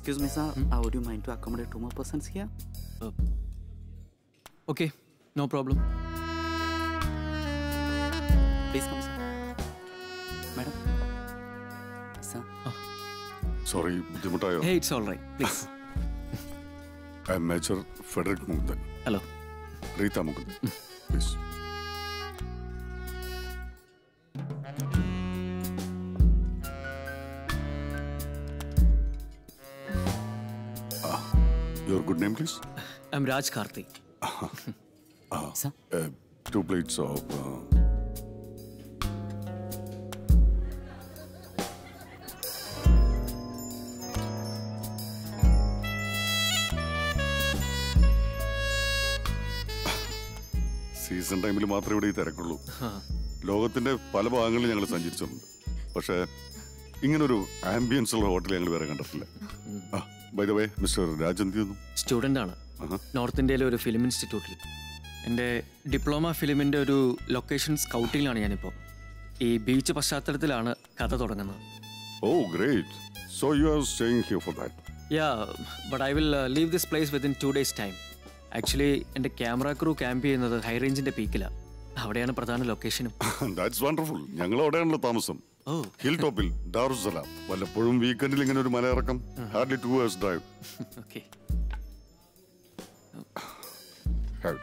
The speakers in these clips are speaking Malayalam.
Excuse me, sir. Uh, would you mind to accommodate two more persons here? Okay no problem Please come, sir. Madam. Sir. Sorry ബുദ്ധിമുട്ടായോ hey it's all right please I'm major Frederick Mukundan hello Rita Mukundan please your good name please I'm Raj Karthi Sir. Two plates of season ടൈമിൽ മാത്രമേ ഇവിടെ ഈ തിരക്കുള്ളൂ ലോകത്തിന്റെ പല ഭാഗങ്ങളിൽ ഞങ്ങൾ സഞ്ചരിച്ചിട്ടുണ്ട് പക്ഷേ ഇങ്ങനൊരു ആംബിയൻസ് ഉള്ള ഹോട്ടൽ ഞങ്ങൾ വേറെ കണ്ടിട്ടില്ല ബൈ ദ വേ മിസ്റ്റർ രാജന്തി ഒന്നും സ്റ്റുഡൻ്റ് ആണ് നോർത്ത് ഇന്ത്യയിലെ ഒരു ഫിലിം ഇൻസ്റ്റിറ്റ്യൂട്ടിൽ എൻ്റെ ഡിപ്ലോമ ഫിലിമിൻ്റെ ഒരു ലൊക്കേഷൻ സ്കൗട്ടിങ്ങിലാണ് ഞാനിപ്പോൾ ഈ ബീച്ച് പശ്ചാത്തലത്തിലാണ് കഥ തുടങ്ങുന്നത് oh great so you are staying here for that yeah but I will leave this place within two days time actually എൻ്റെ ക്യാമറ ക്രൂ ക്യാമ്പ് ചെയ്യുന്നത് ഹൈ റേഞ്ചിൻ്റെ പീക്കിലാണ് അവിടെയാണ് പ്രധാന ലൊക്കേഷനും ദാറ്റ്സ് വണ്ടർഫുൾ ഞങ്ങൾ അവിടെയാണല്ലോ താമസം ഓ ഹിൽ ടോപ്പിൽ ദാറുസലാം വല്ലപ്പോഴും വീക്കെൻഡിൽ ഇങ്ങനെ ഒരു മലയിറക്കം hardly two hours drive okay have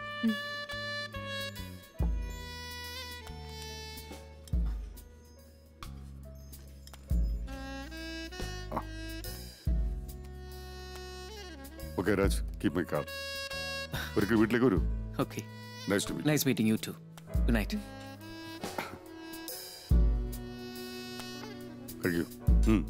okay Raj keep my car ഒരിക്കൽ വീട്ടിലേക്ക് വരൂ okay nice to meet nice meeting you too good night കഴിയൂ ഉം.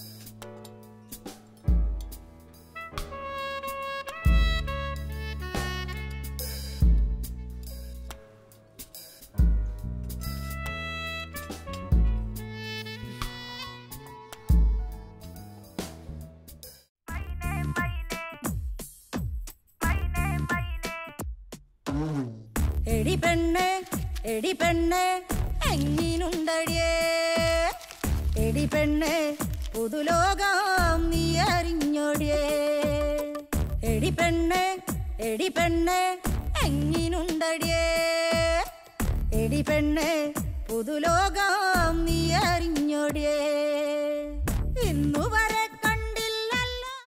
എടി പെണ്ണ് എടി പെണ്ണ് എങ്ങിനുണ്ടടിയേ എടി പെണ്ണ് പുതുലോകം നീ അറിഞ്ഞോടിയേ എടി പെണ്ണ് എടി പെണ്ണ് എങ്ങിനുണ്ടടിയേ എടി പെണ്ണ് പുതുലോകം നീ അറിഞ്ഞോടിയേ ഇന്നു വരെ